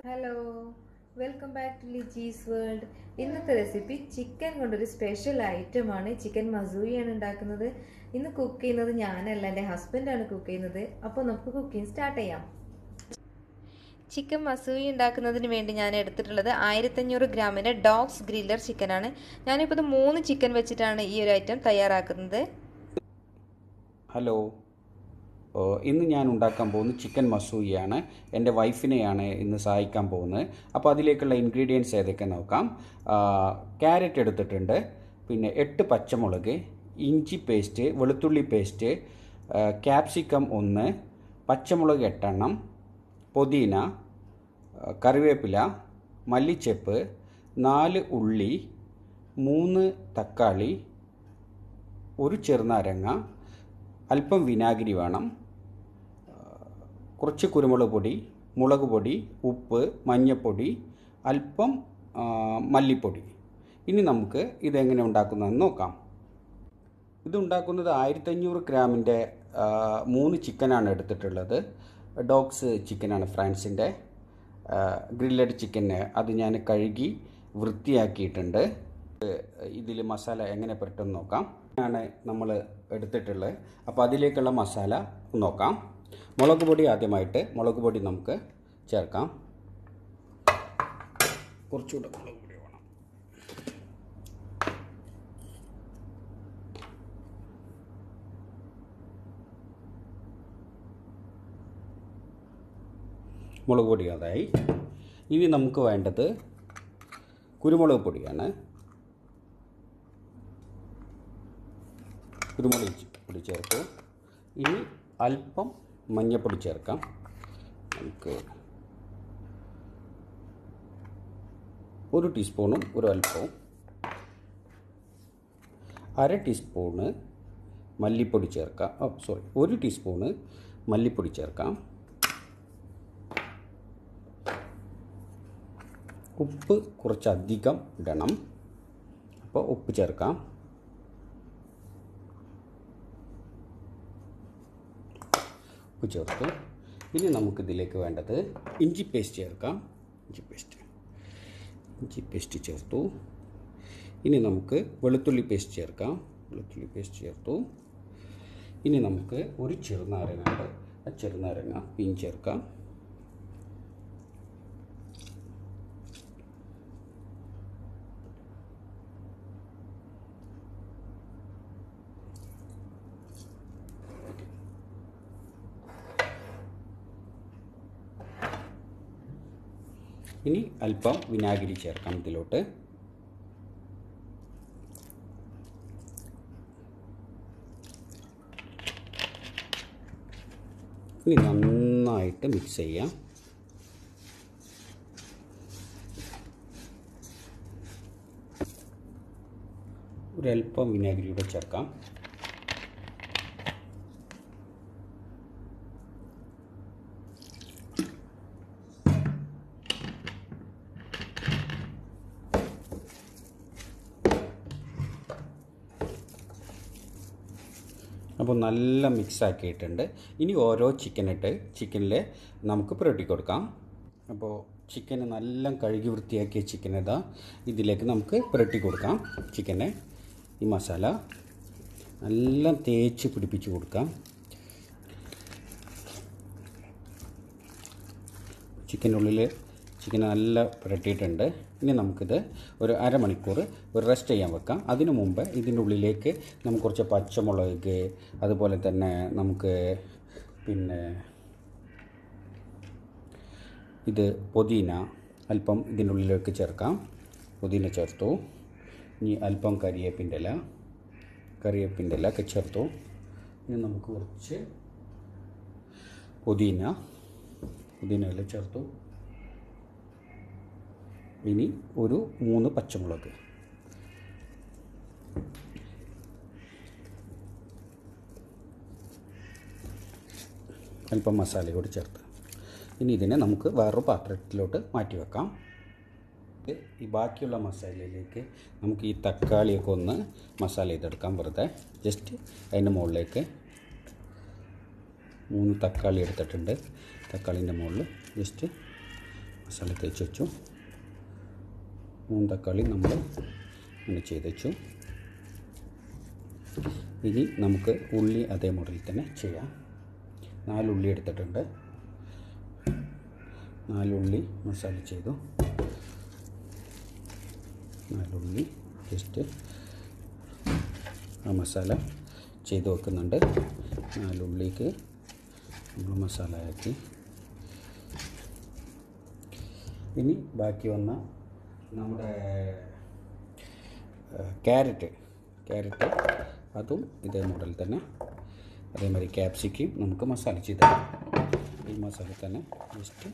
Hello welcome back to Liji's world ഇന്നത്തെ recipe chicken കൊണ്ടൊരു special ഐറ്റമാണ് ചിക്കൻ മസൂയിയാണ് ഉണ്ടാക്കുന്നത് ഇന്ന് കുക്ക് ചെയ്യുന്നത് ഞാനല്ല എൻ്റെ ഹസ്ബൻഡാണ് കുക്ക് ചെയ്യുന്നത് അപ്പോൾ നമുക്ക് കുക്കിംഗ് സ്റ്റാർട്ട് ചെയ്യാം ചിക്കൻ മസൂയി ഉണ്ടാക്കുന്നതിന് വേണ്ടി ഞാൻ എടുത്തിട്ടുള്ളത് ആയിരത്തഞ്ഞൂറ് ഗ്രാമിൻ്റെ ഡോഗ്സ് ഗ്രില്ലർ ചിക്കനാണ് ഞാനിപ്പോൾ ഇത് മൂന്ന് ചിക്കൻ വെച്ചിട്ടാണ് ഈ ഒരു ഐറ്റം തയ്യാറാക്കുന്നത് ഹലോ ഓ, ഇന്ന് ഞാൻ ഉണ്ടാക്കാൻ പോകുന്നത് ചിക്കൻ മസൂയിയാണ് എൻ്റെ വൈഫിനെയാണ് ഇന്ന് സഹായിക്കാൻ പോകുന്നത് അപ്പോൾ അതിലേക്കുള്ള ഇൻഗ്രീഡിയൻസ് ഏതൊക്കെ നോക്കാം ആ, ക്യാരറ്റ് എടുത്തിട്ടുണ്ട് പിന്നെ എട്ട് പച്ചമുളക് ഇഞ്ചി പേസ്റ്റ് വെളുത്തുള്ളി പേസ്റ്റ് ആ, ക്യാപ്സിക്കം ഒന്ന് പച്ചമുളക് എട്ടെണ്ണം പുതിന ആ, കറിവേപ്പില മല്ലിച്ചെപ്പ് നാല് ഉള്ളി മൂന്ന് തക്കാളി ഒരു ചെറുനാരങ്ങ അല്പം വിനാഗിരി വേണം ആ, കുറച്ച് കുരുമുളക് പൊടി മുളക് പൊടി ഉപ്പ് മഞ്ഞൾപ്പൊടി അല്പം ആ, മല്ലിപ്പൊടി ഇനി നമുക്ക് ഇതെങ്ങനെ ഉണ്ടാക്കുന്നതെന്ന് നോക്കാം ഇത് ഉണ്ടാക്കുന്നത് ആയിരത്തഞ്ഞൂറ് ഗ്രാമിൻ്റെ ആ, മൂന്ന് ചിക്കനാണ് എടുത്തിട്ടുള്ളത് ഡോഗ്സ് ചിക്കനാണ് ഫ്രാൻസിൻ്റെ ഗ്രില്ലഡ് ചിക്കന് അത് ഞാൻ കഴുകി വൃത്തിയാക്കിയിട്ടുണ്ട് ഇതിൽ മസാല എങ്ങനെ പുരട്ടുമെന്ന് നോക്കാം ആണ് നമ്മൾ എടുത്തിട്ടുള്ളത് അപ്പോൾ അതിലേക്കുള്ള മസാല നോക്കാം മുളക് പൊടി ആദ്യമായിട്ട് മുളക് പൊടി നമുക്ക് ചേർക്കാം കുറച്ചുകൂടെ മുളക് പൊടി വേണം മുളക് പൊടി അതായി ഇനി നമുക്ക് വേണ്ടത് കുരുമുളക് പൊടിയാണ് കുരുമുളക് പൊടി ചേർത്തു ഇനി അല്പം മഞ്ഞൾപ്പൊടി ചേർക്കാം നമുക്ക് ഒരു ടീസ്പൂണും ഒരു അല്പവും അര ടീസ്പൂണ് മല്ലിപ്പൊടി ചേർക്കാം ഓ സോറി ഒരു ടീസ്പൂണ് മല്ലിപ്പൊടി ചേർക്കാം ഉപ്പ് കുറച്ചധികം ഇടണം അപ്പോൾ ഉപ്പ് ചേർക്കാം ഉപ്പ് ചേർത്തു ഇനി നമുക്കിതിലേക്ക് വേണ്ടത് ഇഞ്ചി പേസ്റ്റ് ചേർക്കാം ഇഞ്ചി പേസ്റ്റ് ഇഞ്ചി പേസ്റ്റ് ചേർത്തു ഇനി നമുക്ക് വെളുത്തുള്ളി പേസ്റ്റ് ചേർക്കാം വെളുത്തുള്ളി പേസ്റ്റ് ചേർത്തു ഇനി നമുക്ക് ഒരു ചെറുനാരങ്ങ ഉണ്ട് ആ ചെറുനാരങ്ങ പിൻ ചേർക്കാം ഇനി അല്പം വിനാഗിരി ചേർക്കാം ഇതിലോട്ട് ഇനി നന്നായിട്ട് മിക്സ് ചെയ്യാം ഒരല്പം വിനാഗിരി കൂടെ ചേർക്കാം അപ്പോൾ നല്ല മിക്സ് ആക്കിയിട്ടുണ്ട് ഇനി ഓരോ ചിക്കനിട്ട് ചിക്കനിൽ നമുക്ക് പുരട്ടി കൊടുക്കാം അപ്പോൾ ചിക്കന് നല്ല കഴുകി വൃത്തിയാക്കിയ ചിക്കൻ ഇതാ ഇതിലേക്ക് നമുക്ക് പുരട്ടി കൊടുക്കാം ചിക്കനെ ഈ മസാല നല്ല തേച്ച് പിടിപ്പിച്ച് കൊടുക്കാം ചിക്കൻ്റെ ഉള്ളിൽ ചിക്കൻ നല്ല പുരട്ടിയിട്ടുണ്ട് ഇനി നമുക്കിത് ഒരു അരമണിക്കൂർ ഒരു റെസ്റ്റ് ചെയ്യാൻ വെക്കാം അതിനു മുമ്പ് ഇതിൻ്റെ ഉള്ളിലേക്ക് നമുക്ക് കുറച്ച് പച്ചമുളക് അതുപോലെ തന്നെ നമുക്ക് പിന്നെ ഇത് പുതിന അല്പം ഇതിൻ്റെ ഉള്ളിലേക്ക് ചേർക്കാം പുതിന ചേർത്തു ഇനി അല്പം കരിയേപ്പിൻ്റെ ഇല കറിവേപ്പിൻ്റെ ഇല ഒക്കെ ചേർത്തു ഇനി നമുക്ക് കുറച്ച് പുതിന പുതിന ഇല ചേർത്തു ഇനി ഒരു മൂന്ന് പച്ചമുളക് അല്പം മസാല കൂടി ചേർത്ത് ഇനി ഇതിനെ നമുക്ക് വേറൊരു പാത്രത്തിലോട്ട് മാറ്റി വെക്കാം ഈ ബാക്കിയുള്ള മസാലയിലേക്ക് നമുക്ക് ഈ തക്കാളിയൊക്കെ ഒന്ന് മസാല ചെയ്തെടുക്കാം വെറുതെ ജസ്റ്റ് അതിൻ്റെ മുകളിലേക്ക് മൂന്ന് തക്കാളി എടുത്തിട്ടുണ്ട് തക്കാളീൻ്റെ മുകളിൽ ജസ്റ്റ് മസാല തേച്ച് വെച്ചു മൂന്ന് തക്കാളി നമ്മൾ ഇങ്ങനെ ചെയ്ത് വെച്ചു ഇനി നമുക്ക് ഉള്ളി അതേ മോഡലിൽ തന്നെ ചെയ്യാം നാല് ഉള്ളി എടുത്തിട്ടുണ്ട് നാലുള്ളി മസാല ചെയ്തു നാലുള്ളി ജസ്റ്റ് ആ മസാല ചെയ്ത് വെക്കുന്നുണ്ട് നാലുള്ളിക്ക് നമ്മൾ മസാല ആക്കി ഇനി ബാക്കി വന്ന നമ്മുടെ ക്യാരറ്റ് ക്യാരറ്റ് അതും ഇതേ മോഡൽ തന്നെ അതേമാതിരി ക്യാപ്സിക്കും നമുക്ക് മസാല ചെയ്ത് ഈ മസാല തന്നെ ജസ്റ്റ്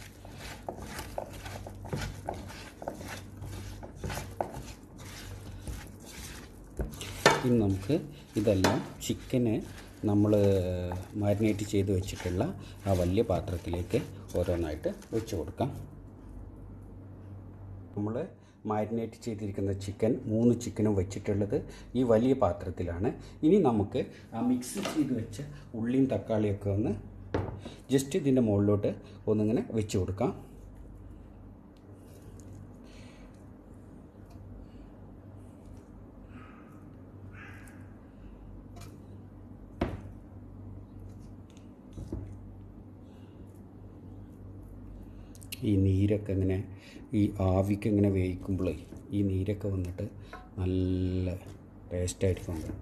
ഇനി നമുക്ക് ഇതെല്ലാം ചിക്കന് നമ്മൾ മാരിനേറ്റ് ചെയ്ത് വെച്ചിട്ടുള്ള ആ വലിയ പാത്രത്തിലേക്ക് ഓരോന്നായിട്ട് വെച്ച് കൊടുക്കാം നമ്മൾ മാരിനേറ്റ് ചെയ്തിരിക്കുന്ന ചിക്കൻ മൂന്ന് ചിക്കനും വെച്ചിട്ടുള്ളത് ഈ വലിയ പാത്രത്തിലാണ് ഇനി നമുക്ക് ആ മിക്സ് ചെയ്ത് വെച്ച ഉള്ളിയും തക്കാളിയൊക്കെ ഒന്ന് ജസ്റ്റ് ഇതിൻ്റെ മുകളിലോട്ട് ഒന്നിങ്ങനെ വെച്ച് കൊടുക്കാം ഈ നീരൊക്കെ ഇങ്ങനെ ഈ ആവിക്ക് ഇങ്ങനെ വേവിക്കുമ്പോഴേ ഈ നീരൊക്കെ വന്നിട്ട് നല്ല ടേസ്റ്റായിരിക്കും അത്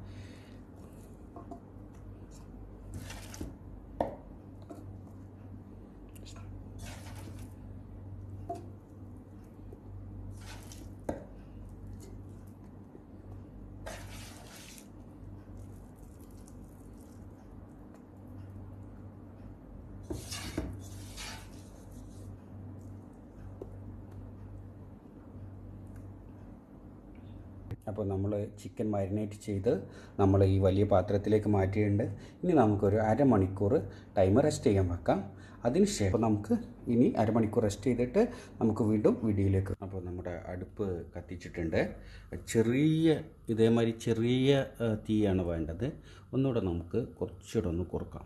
അപ്പോൾ നമ്മൾ ചിക്കൻ മാരിനേറ്റ് ചെയ്ത് നമ്മൾ ഈ വലിയ പാത്രത്തിലേക്ക് മാറ്റിയിട്ടുണ്ട് ഇനി നമുക്കൊരു അരമണിക്കൂർ ടൈം റെസ്റ്റ് ചെയ്യാൻ വെക്കാം അതിനുശേഷം നമുക്ക് ഇനി അരമണിക്കൂർ റെസ്റ്റ് ചെയ്തിട്ട് നമുക്ക് വീണ്ടും വീഡിയോയിലേക്ക് അപ്പോൾ നമ്മുടെ അടുപ്പ് കത്തിച്ചിട്ടുണ്ട് ചെറിയ ഇതേമാതിരി ചെറിയ ആ, തീയാണ് വേണ്ടത് ഒന്നുകൂടെ നമുക്ക് കുറച്ചുകൂടെ ഒന്ന് കുറക്കാം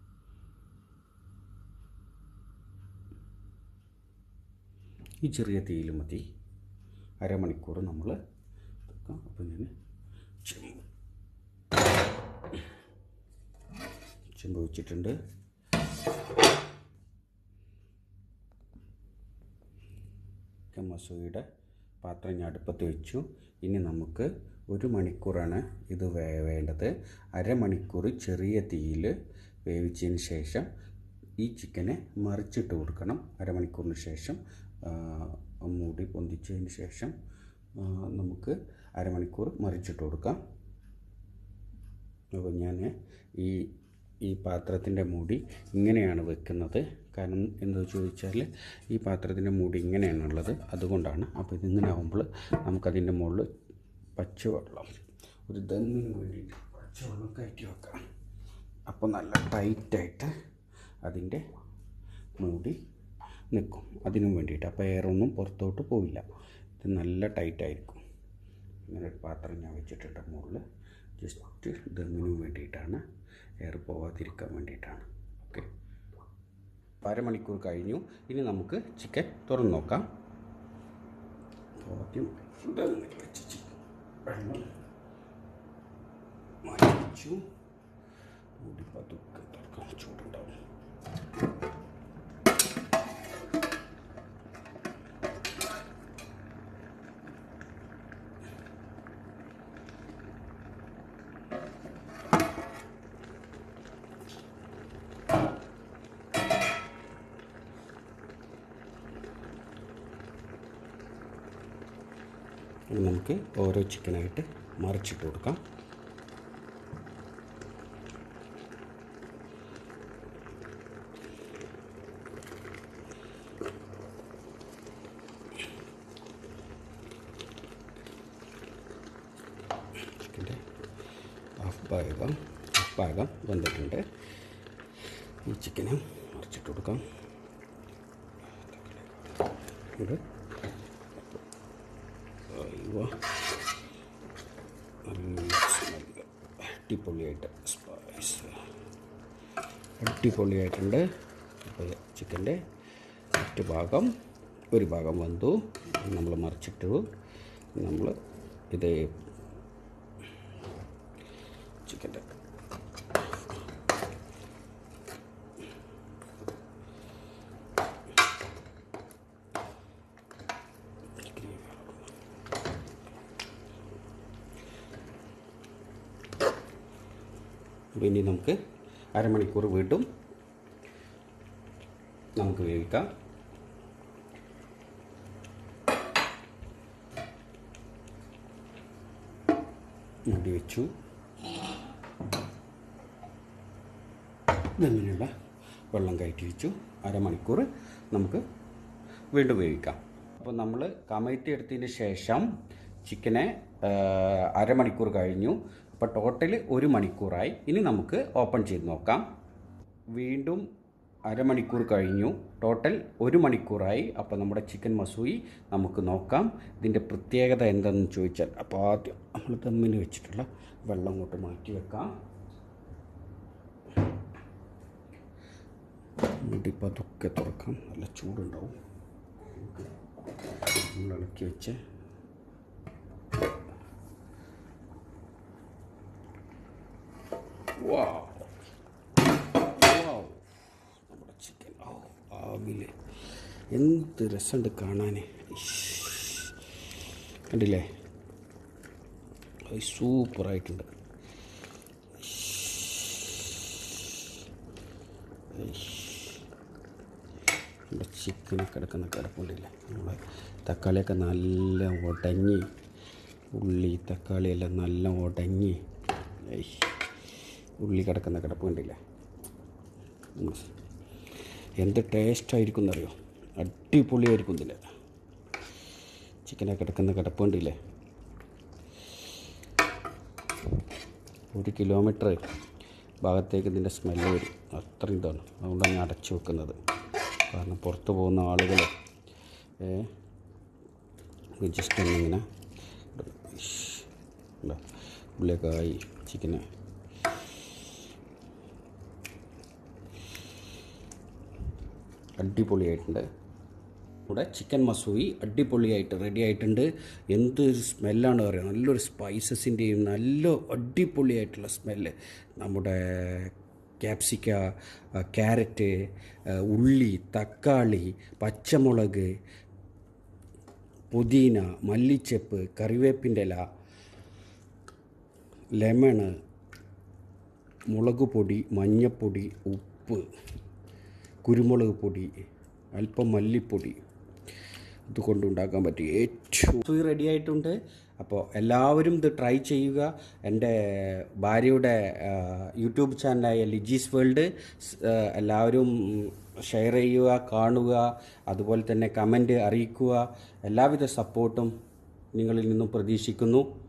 ഈ ചെറിയ തീയിൽ മതി അരമണിക്കൂർ നമ്മൾ വെക്കാം അപ്പം ഞാൻ ചെമ്പ് ചെമ്പ് വെച്ചിട്ടുണ്ട് ചിക്കൻ മസൂരിയുടെ പാത്രം ഞാൻ അടുപ്പത്ത് വെച്ചു ഇനി നമുക്ക് ഒരു മണിക്കൂറാണ് ഇത് വേ വേണ്ടത് അരമണിക്കൂർ ചെറിയ തീയിൽ വേവിച്ചതിന് ശേഷം ഈ ചിക്കനെ മറിച്ചിട്ട് കൊടുക്കണം അരമണിക്കൂറിന് ശേഷം ആ, മൂടി പൊന്തിച്ചതിന് ശേഷം ആ, നമുക്ക് അരമണിക്കൂർ മറിച്ചിട്ട് കൊടുക്കാം അപ്പോൾ ഞാൻ ഈ ഈ പാത്രത്തിൻ്റെ മൂടി ഇങ്ങനെയാണ് വെക്കുന്നത് കാരണം എന്താ ചോദിച്ചാൽ ഈ പാത്രത്തിൻ്റെ മൂടി ഇങ്ങനെയാണുള്ളത് അതുകൊണ്ടാണ് അപ്പോൾ ഇതിങ്ങനെ ആകുമ്പോൾ നമുക്കതിൻ്റെ മുകളിൽ പച്ചവെള്ളം ഒരു ദമ്മിന് വേണ്ടിയിട്ട് പച്ചവെള്ളം കയറ്റി വെക്കാം അപ്പോൾ നല്ല ടൈറ്റായിട്ട് അതിൻ്റെ മൂടി നിൽക്കും അതിനും വേണ്ടിയിട്ട് അപ്പോൾ എയറൊന്നും പുറത്തോട്ട് പോവില്ല ഇത് നല്ല ടൈറ്റായിരിക്കും ഇങ്ങനെ ഒരു പാത്രം ഞാൻ വെച്ചിട്ടുണ്ട് മുകളിൽ ജസ്റ്റ് ദമ്മിന് വേണ്ടിയിട്ടാണ് എയർ പോവാതിരിക്കാൻ വേണ്ടിയിട്ടാണ് ഓക്കെ അരമണിക്കൂർ കഴിഞ്ഞു ഇനി നമുക്ക് ചിക്കൻ തുറന്ന് നോക്കാം ആദ്യം ദമ്മിൽ വെച്ച് ചിക്കൻ വെള്ളം മാറ്റി വെച്ചു മൂടി പതുക്കെ തുറക്കാൻ ചൂടുണ്ടാവും ഇനി നമുക്ക് ഓരോ ചിക്കനായിട്ട് മറിച്ചിട്ട് കൊടുക്കാം ചിക്കൻ്റെ ഹാഫ് ഭാഗം ഹാഫ് ഭാഗം വെന്തിട്ടുണ്ട് ഈ ചിക്കനെ മറിച്ചിട്ട് കൊടുക്കാം ഇത് അയ്യോ നല്ല സ്മെല്ല് അടിപൊളിയായിട്ട് സ്പൈസ് അടിപൊളിയായിട്ടുണ്ട് അപ്പോൾ ചിക്കൻ്റെ മറ്റ് ഭാഗം ഒരു ഭാഗം വെന്തു നമ്മൾ മറിച്ചിട്ടു നമ്മൾ ഇത് ചിക്കൻ്റെ അപ്പോൾ ഇനി നമുക്ക് അരമണിക്കൂർ വീണ്ടും നമുക്ക് വേവിക്കാം മൂടി വെച്ചു ഇതങ്ങനെയുള്ള വെള്ളം കയറ്റി വെച്ചു അരമണിക്കൂർ നമുക്ക് വീണ്ടും വേവിക്കാം അപ്പോൾ നമ്മൾ കമഴ്ത്തി എടുത്തതിന് ശേഷം ചിക്കനെ ആ, അരമണിക്കൂർ കഴിഞ്ഞു അപ്പോൾ ടോട്ടൽ ഒരു മണിക്കൂറായി ഇനി നമുക്ക് ഓപ്പൺ ചെയ്ത് നോക്കാം വീണ്ടും അരമണിക്കൂർ കഴിഞ്ഞു ടോട്ടൽ ഒരു മണിക്കൂറായി അപ്പോൾ നമ്മുടെ ചിക്കൻ മസൂയി നമുക്ക് നോക്കാം ഇതിൻ്റെ പ്രത്യേകത എന്താണെന്ന് ചോദിച്ചാൽ അപ്പോൾ ആദ്യം നമ്മൾ ദമ്മിന് വെച്ചിട്ടുള്ള വെള്ളം അങ്ങോട്ട് മാറ്റി വെക്കാം എന്നിട്ട് ഇപ്പോൾ അതൊക്കെ തുറക്കാം നല്ല ചൂടുണ്ടാവും നമ്മൾ ഇളക്കി വെച്ച് വാവ് വാവ് നമ്മുടെ ചിക്കൻ ഓ ആവില് എന്ത് രസമുണ്ട് കാണാൻ കണ്ടില്ലേ അത് സൂപ്പറായിട്ടുണ്ട് നമ്മുടെ ചിക്കന് കിടക്കുന്ന കിടപ്പുണ്ടില്ലേ നമ്മൾ തക്കാളിയൊക്കെ നല്ല ഉടഞ്ഞി ഉള്ളി തക്കാളിയെല്ലാം നല്ല ഉടഞ്ഞി ഏയ്. ഉള്ളി കിടക്കുന്ന കിടപ്പ് കണ്ടില്ലേ ഉം. എന്ത് ടേസ്റ്റായിരിക്കും എന്നറിയോ അടിപൊളിയായിരിക്കും ഇതിൽ ചിക്കനൊക്കെ കിടക്കുന്ന കിടപ്പ് കണ്ടില്ലേ ഒരു കിലോമീറ്റർ ഭാഗത്തേക്ക് ഇതിൻ്റെ സ്മെല്ല് വരും അത്രയും ഇതാണ് അതുകൊണ്ടാണ് ഞാൻ അടച്ചു വെക്കുന്നത് കാരണം പുറത്ത് പോകുന്ന ആളുകൾ ജസ്റ്റ് ഒന്നിങ്ങനെ ഉള്ളിയൊക്കെ ആയി ചിക്കന് അടിപൊളിയായിട്ടുണ്ട് ഇവിടെ ചിക്കൻ മസൂയി അടിപൊളിയായിട്ട് റെഡി ആയിട്ടുണ്ട് എന്തൊരു സ്മെല്ലാണ് പറയുക നല്ലൊരു സ്പൈസസിൻ്റെയും നല്ല അടിപൊളിയായിട്ടുള്ള സ്മെല്ല് നമ്മുടെ ക്യാപ്സിക്ക ആ, ക്യാരറ്റ് ആ, ഉള്ളി തക്കാളി പച്ചമുളക് പുതിന മല്ലിച്ചപ്പ് കറിവേപ്പിൻ്റെ ഇല ലെമണ് മുളക് പൊടി മഞ്ഞപ്പൊടി ഉപ്പ് കുരുമുളക് പൊടി അല്പം മല്ലിപ്പൊടി ഇത് കൊണ്ടുണ്ടാക്കാൻ പറ്റിയ ഏറ്റവും റെഡി ആയിട്ടുണ്ട് അപ്പോൾ എല്ലാവരും ഇത് ട്രൈ ചെയ്യുക എൻ്റെ ഭാര്യയുടെ ആ, യൂട്യൂബ് ചാനലായ ലിജീസ് വേൾഡ് സ്, ആ, എല്ലാവരും ഷെയർ ചെയ്യുക കാണുക അതുപോലെ തന്നെ കമൻറ്റ് അറിയിക്കുക എല്ലാവിധ സപ്പോർട്ടും നിങ്ങളിൽ നിന്നും പ്രതീക്ഷിക്കുന്നു